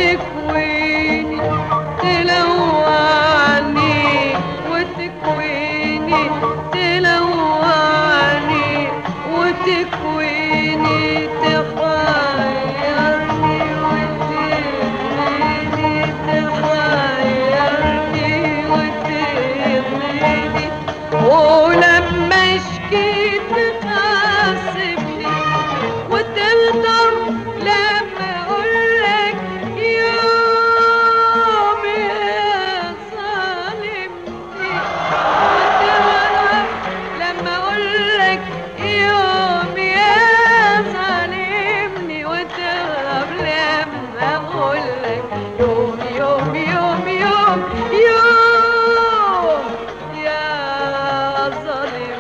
وتكويني تلوعني وتكويني تلوعني وتكويني تخيرني وتغنيني تخيرني وتغنيني ولما شكيت تحاسبني وتغدر لما اقولك يوم يا ظالمني وتغدر لما اقولك يوم يا ظالمني وتغرب لما اقولك يوم يوم يوم يوم يوم يا ظالمني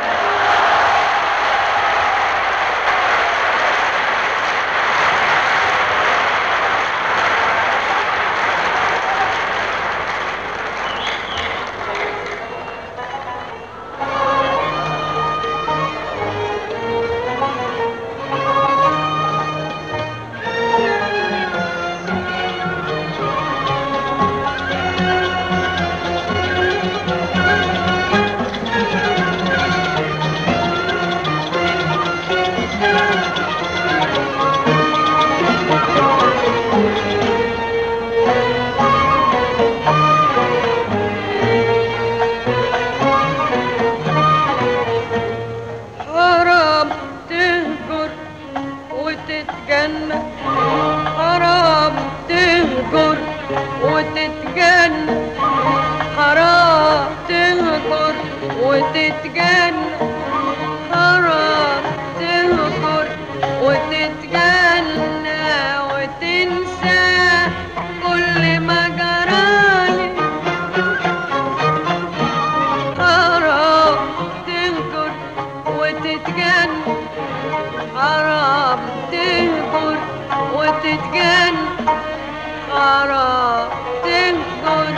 حرام تهجر وتتجنى حرام تهجر وتتجنى حرام تهجر وتتجنى حرام تهجر وتتجنى وتنسى كل ما جرالي حرام تهجر وتتجن حرام تهجر وتتجن حرام تهجر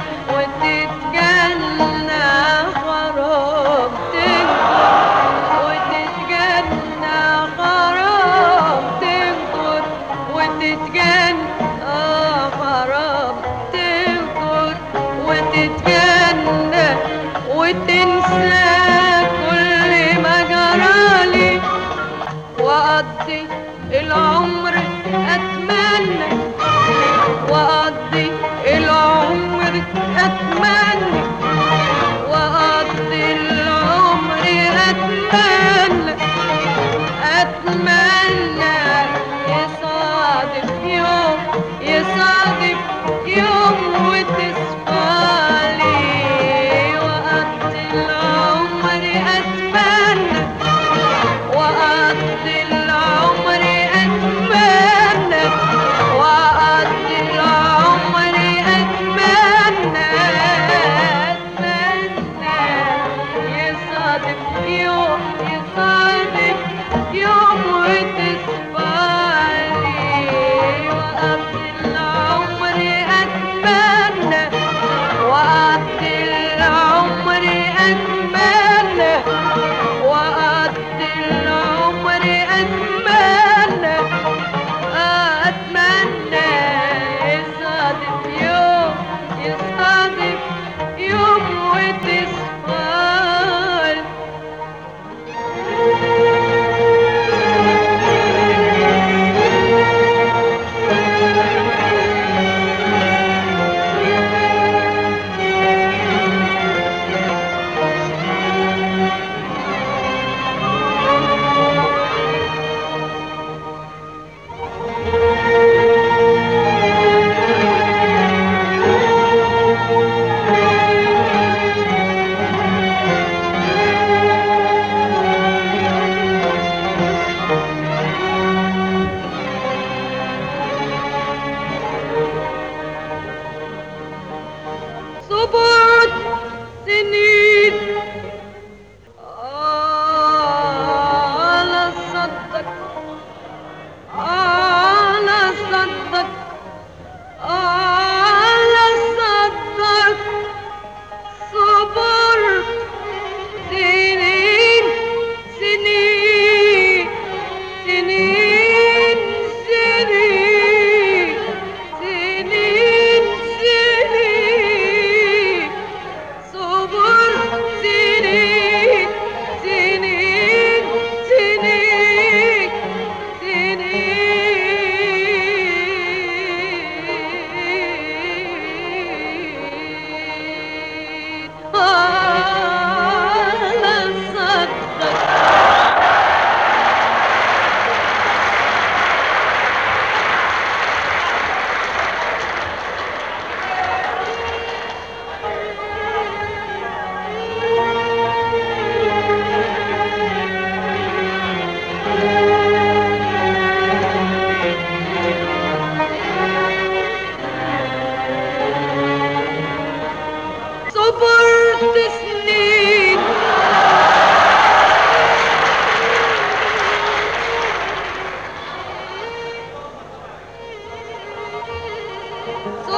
وتتجنى حرام تهجر وتتجنى حرام تهجر وتتجن آه حرام تهجر وتتجنى وتنسى كل ما جرالي وأقضي العمر أتمنى وأقضي العمر أتمنى وأقضي العمر أتمنى أتمنى يصادف يوم يصادف يوم وتصفالي وأقضي العمر أتمنى وأقضي العمر أتمنى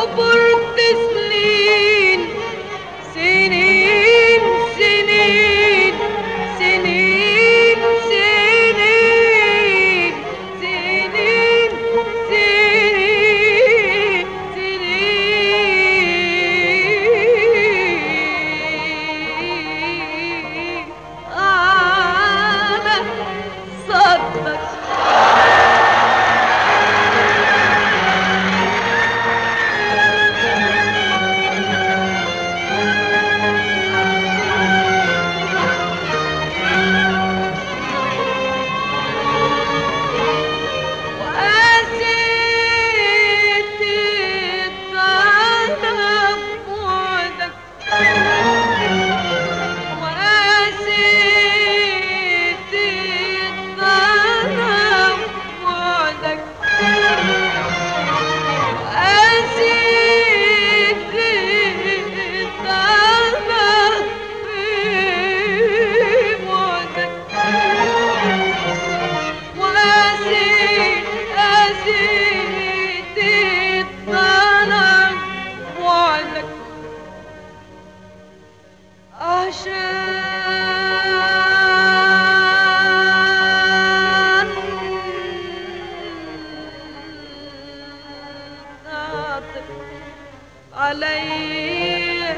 صبرت سنين سنين سنين سنين سنين سنين سنين سنين على صدرك وقاسيت الطلب بعدك وقاسيت الطلب بعدك وقاسيت الطلب بعدك وأسيت أسيت الطلب وعدك عشان تعطف علي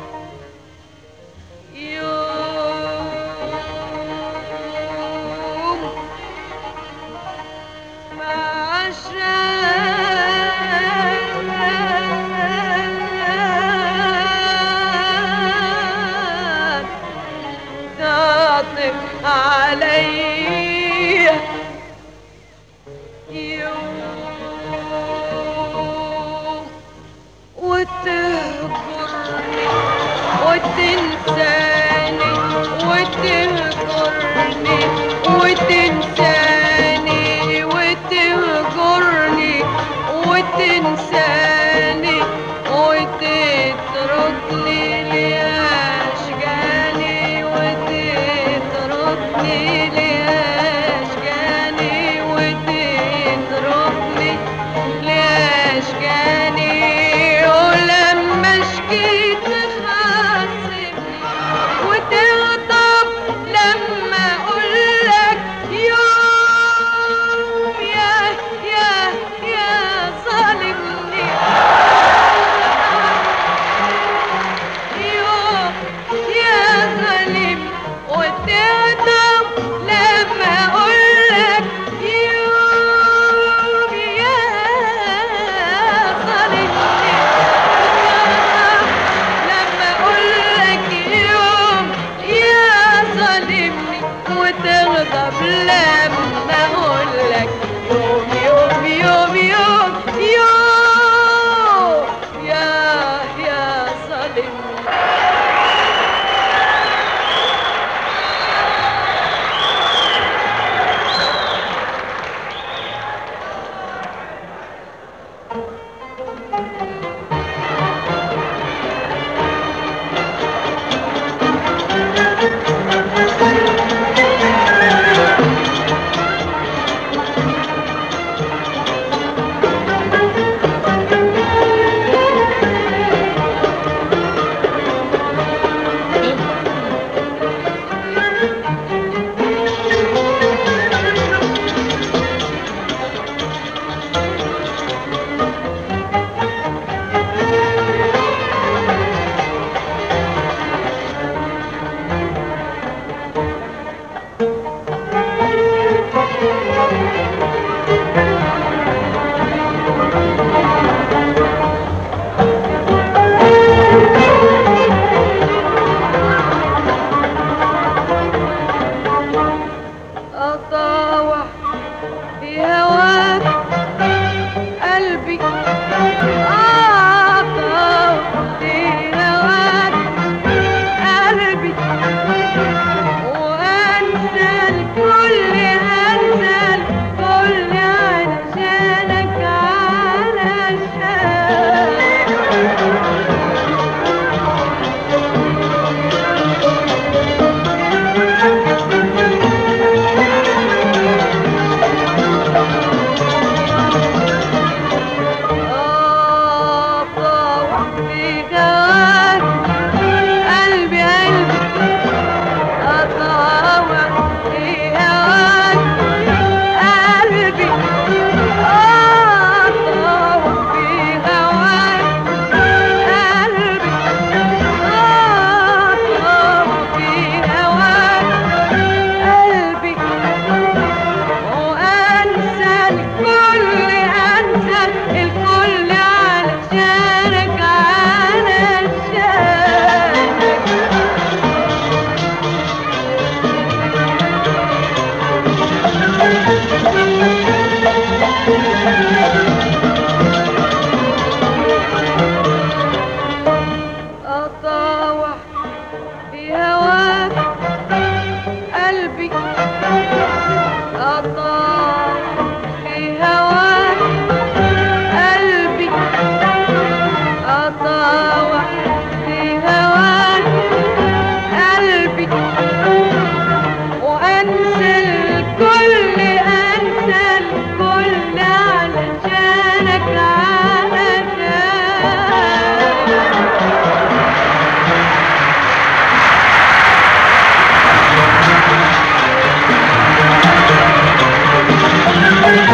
يوم مع الشام تعطف علي يوم وتهجرني وتنساني وتهجرني وتنساني وتهجرني وتنساني وتتركني لأشجاني وتتركني لأشجاني وتتركني لأشجاني ولما شكيت تخاصمني وتغضب لما اقولك يوم يا يا يا ظالمني يوم يا ظالم وتغضب لما اقولك يوم يا ظالمني لما اقولك يوم يا ظالمني وتغضب لما اقولك يوم يوم يوم يوم يوم يا يا ظالمني أطاوع في هواك قلبي أطاوع في هواك قلبي وأنسى الكل أنسى الكل علشانك علشانك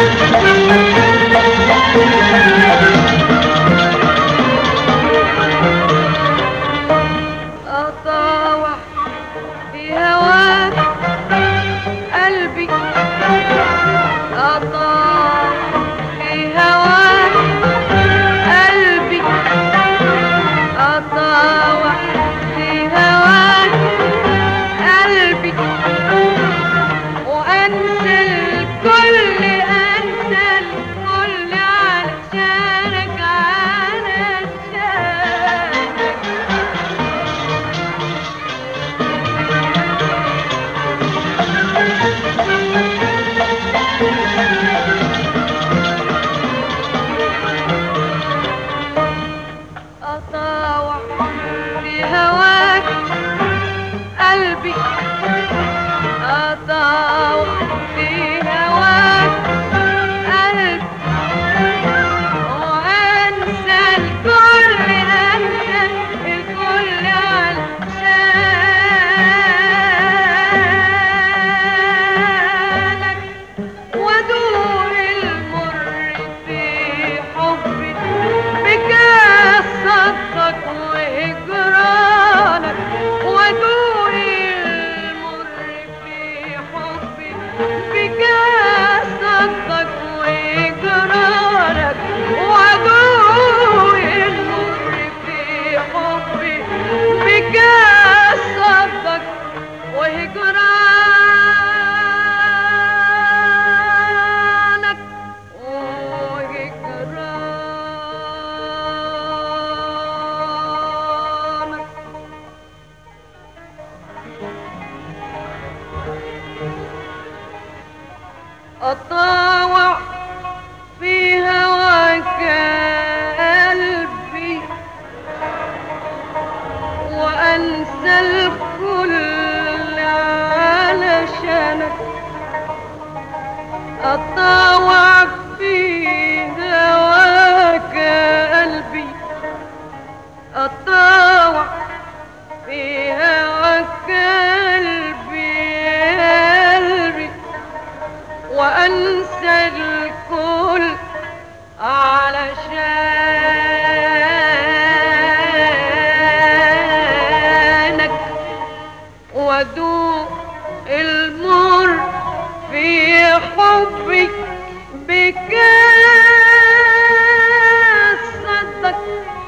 أطاوع في هواك قلبي أطاوع في هواك قلبي أطاوع في هواك قلبي وأنسى الكل أنسى الكل علشانك علشانك أطاوع في هواك قلبي أطاوع في هواك قلبي وأنسى الكل أنسى الكل علشانك ودوق المر في حبي بكاس صدقك وهجرانك ودوق المر في حبي بكاس صدقك وهجرانك ودوق المر في حبي بكاس صدقك وهجرانك وهجرانك أطاوع في هواك قلبي وأنسى الكل علشانك أطاوع في هواك قلبي أطاوع في هواك قلبي قلبي وأنسى الكل علشانك وذوق المر في حبك بكاس صدق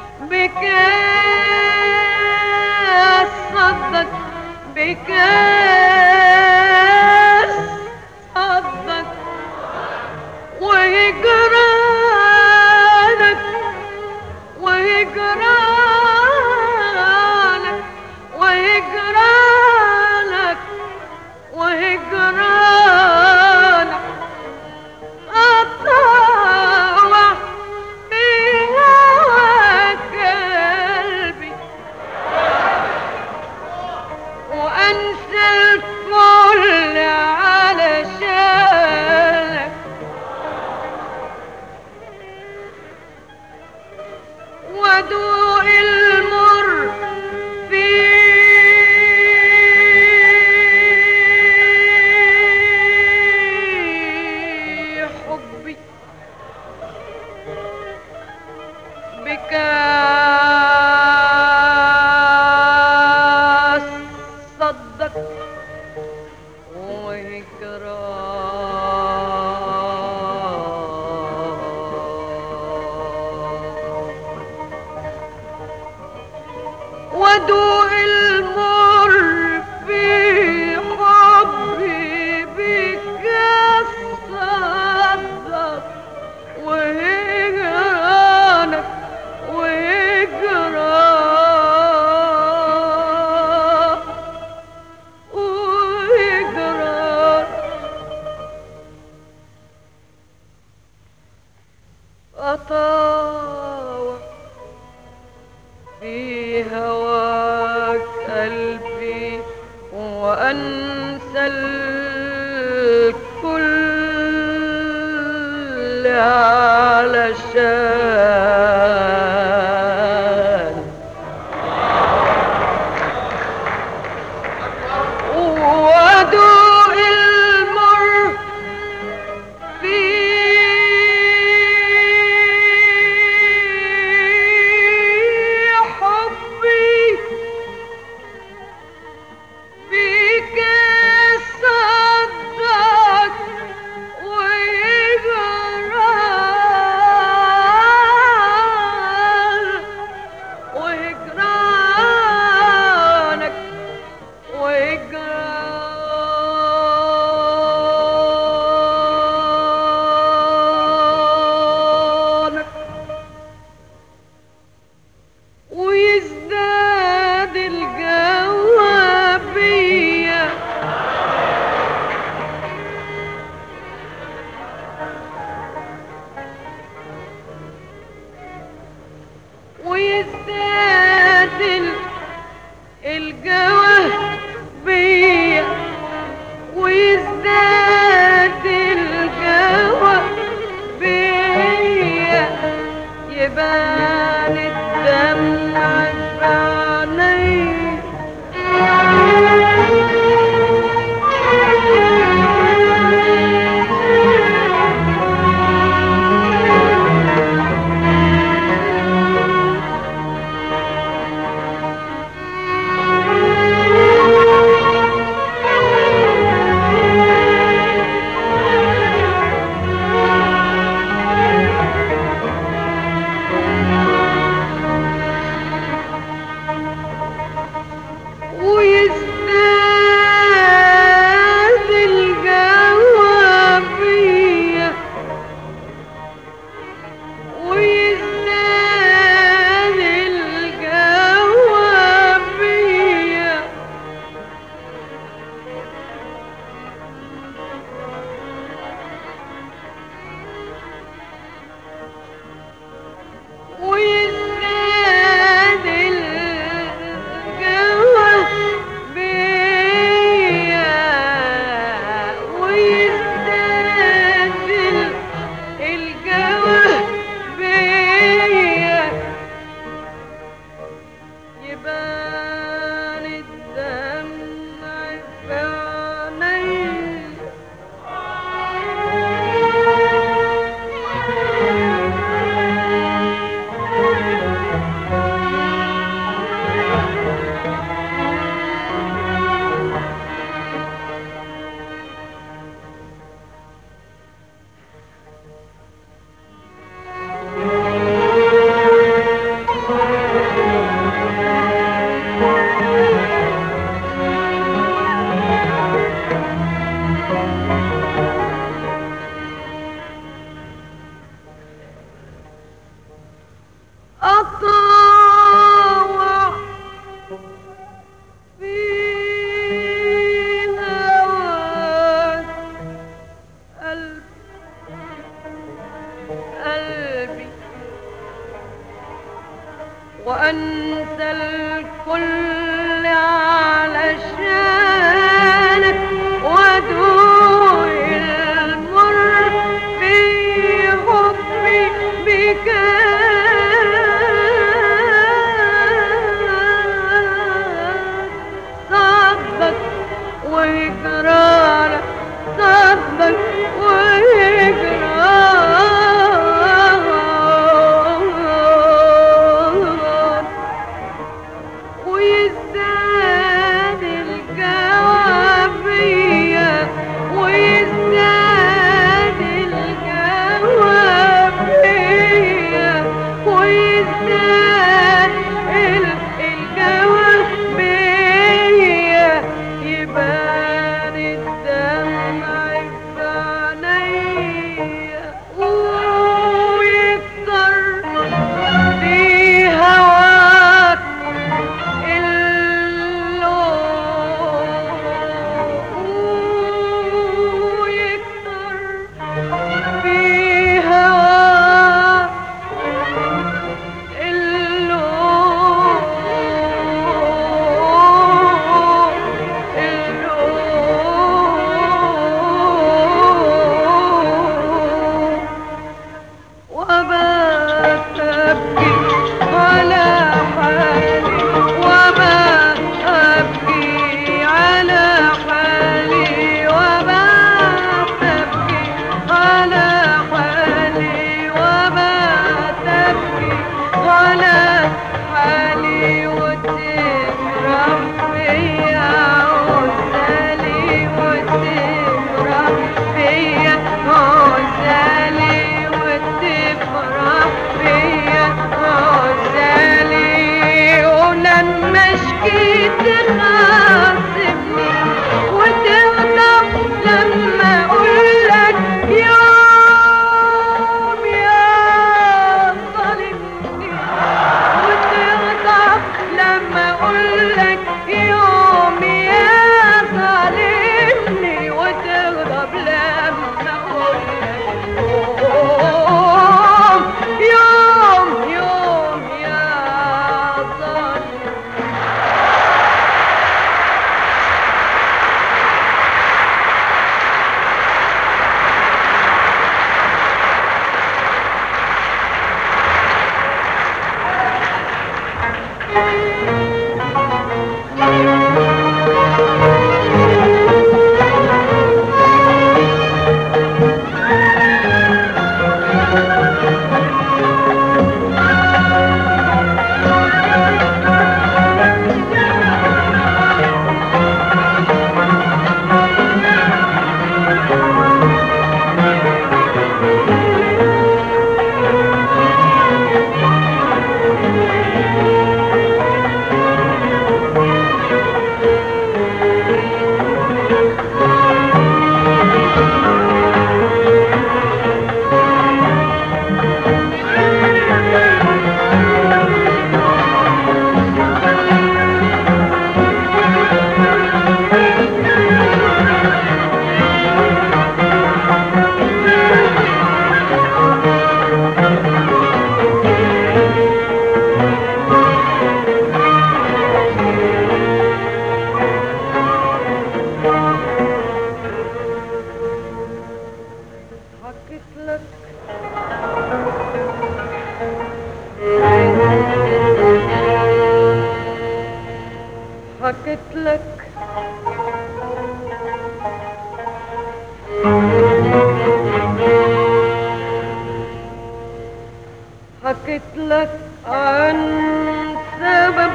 بكاس صدق بكاس صدق وهجرانك وهجرانك وهجرانك وهجرانك أطاوع في هواك قلبي وأنسى الكل علشانك ودوق المر في حبي بكاس صدق وهجران ودوق المر في حبي بكاس صدق وهجرانك وهجران وهجران أطاوع في هواك قلبي وأنسى الكل علشان وادوق المر في قلبي وأنسى الكل علشانك وأدوق المر في حبي بك صبك وإقرارك صبك وإقرارك ويزداد الجوابية ويزداد الجوابية ويزداد ال- الجوابية يبان الدمع في عينيا ويكتر في هواك اللون يكتر في هواك اللون اللون وبات أبكي على حالي وبات أبكي على حالي وبات أبكي على حالي وبات أبكي على حالي وتفرح فيا عزالي وتفرح فيا عزالي وتفرح فيا عزالي ولما شكيت تخاصمني وتغضب لما اقولك يوم يا ظالمني وتغضب لما اقولك يوم يا ظالمني وتغضب لما اقولك يوم يوم يوم يا ظالمني حكيت لك حكيت لك حكيت لك عن سبب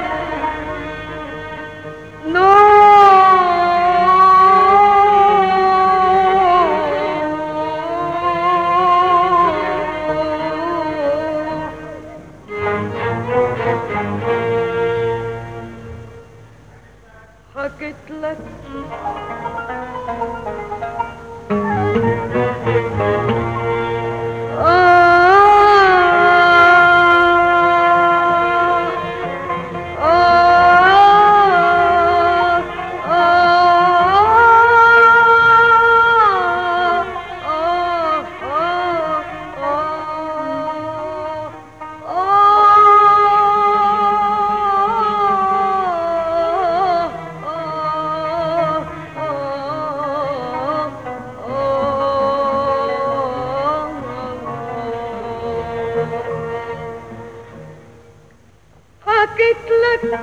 نور حكيت لك آه آه لك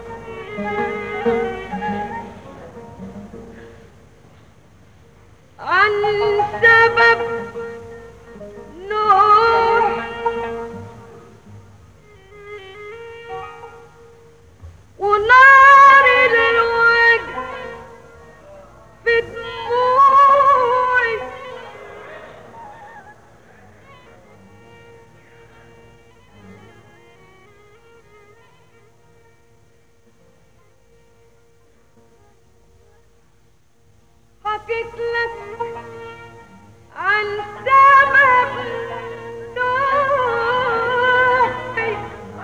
عن سبب نوح ونار الوجه في دموعي حكيت لك عن سبب نوحي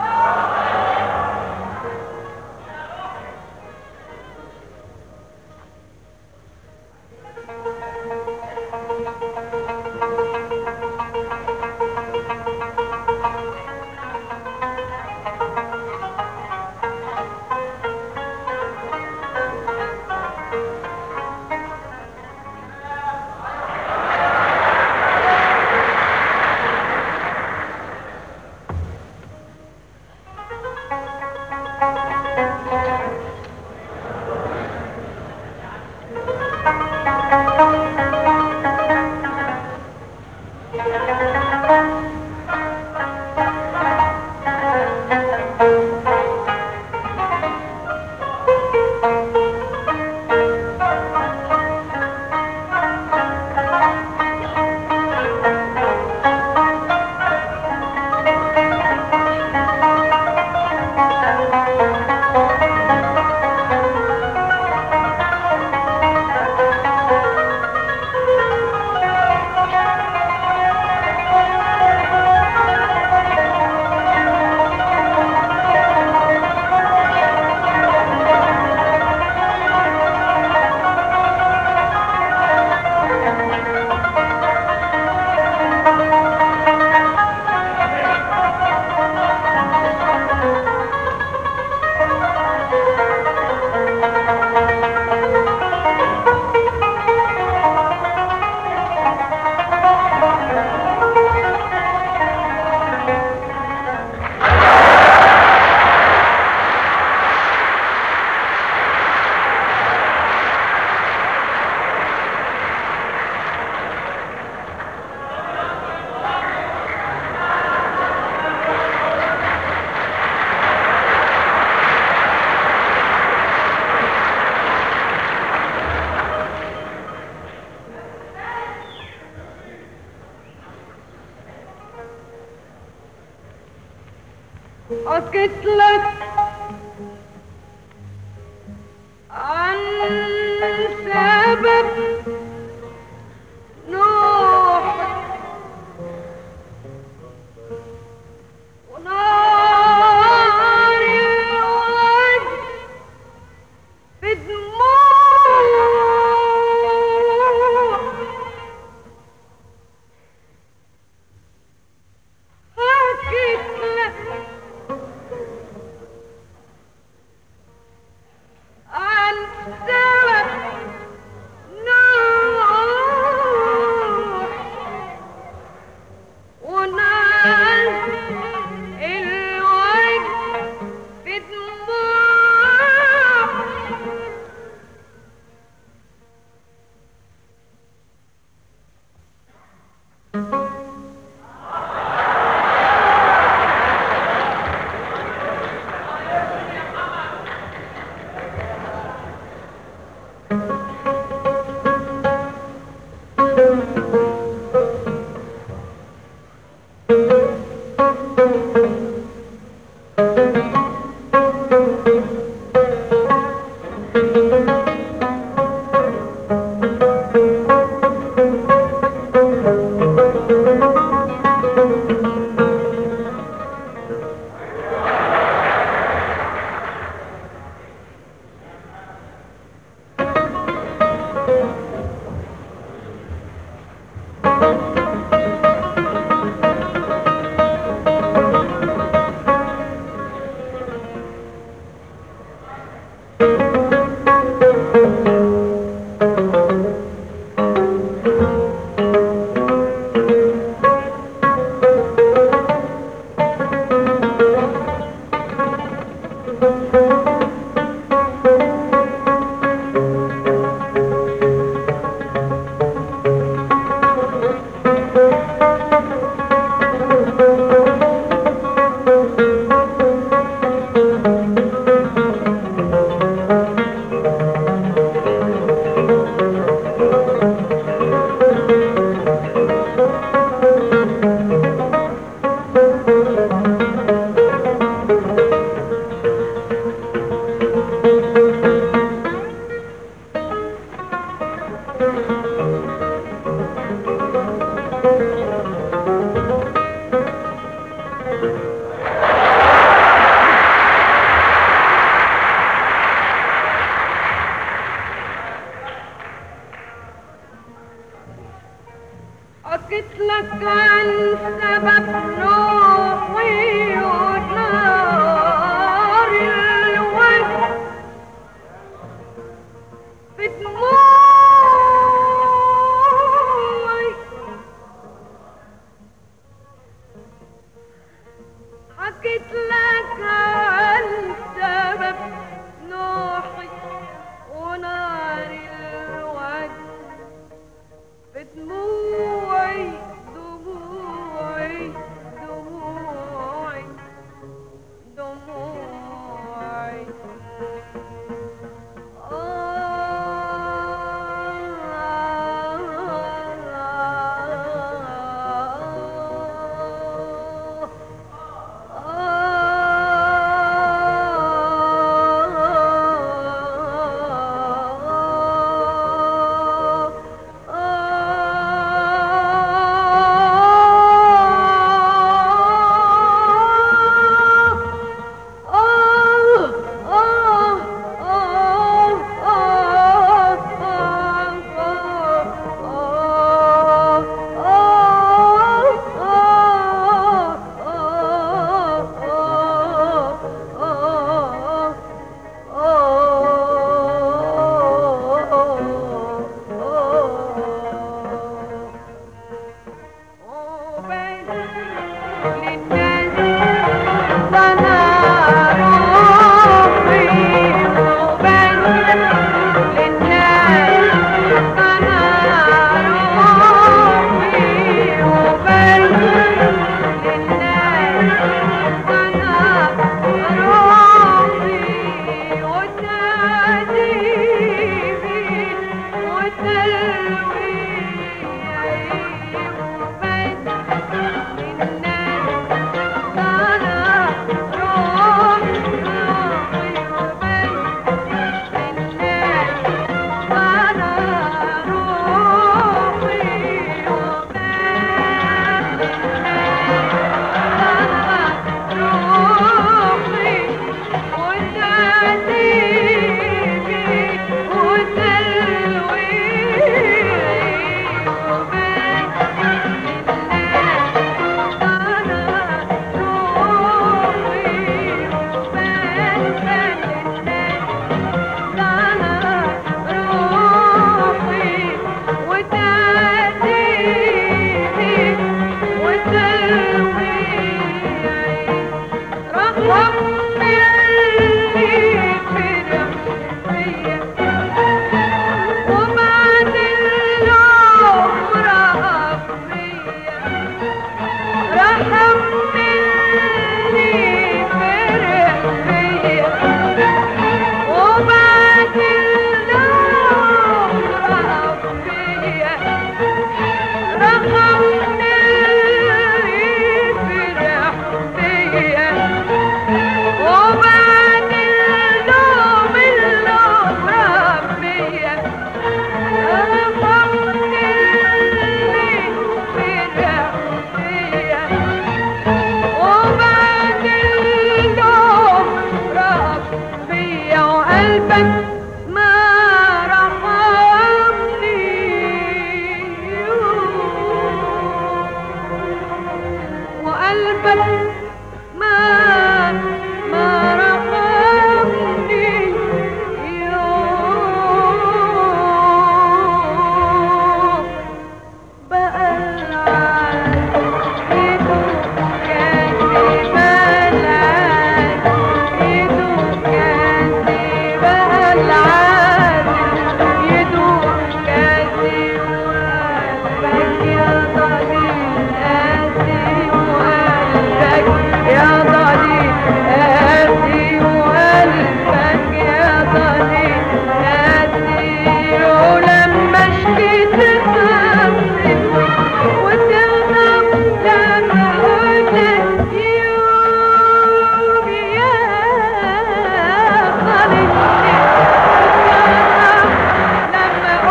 حكيت لك عن سبب نوح ونار الوجه في دموع حكيت لك عن سبب نوح وناس الوجه في دموع والسبب روحي ونار الوجه في دموعي حكيت لك عن سبب نوحي ونار الوجه في دموعي دموعي دموعي دموعي آه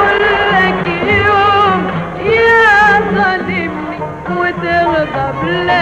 قبل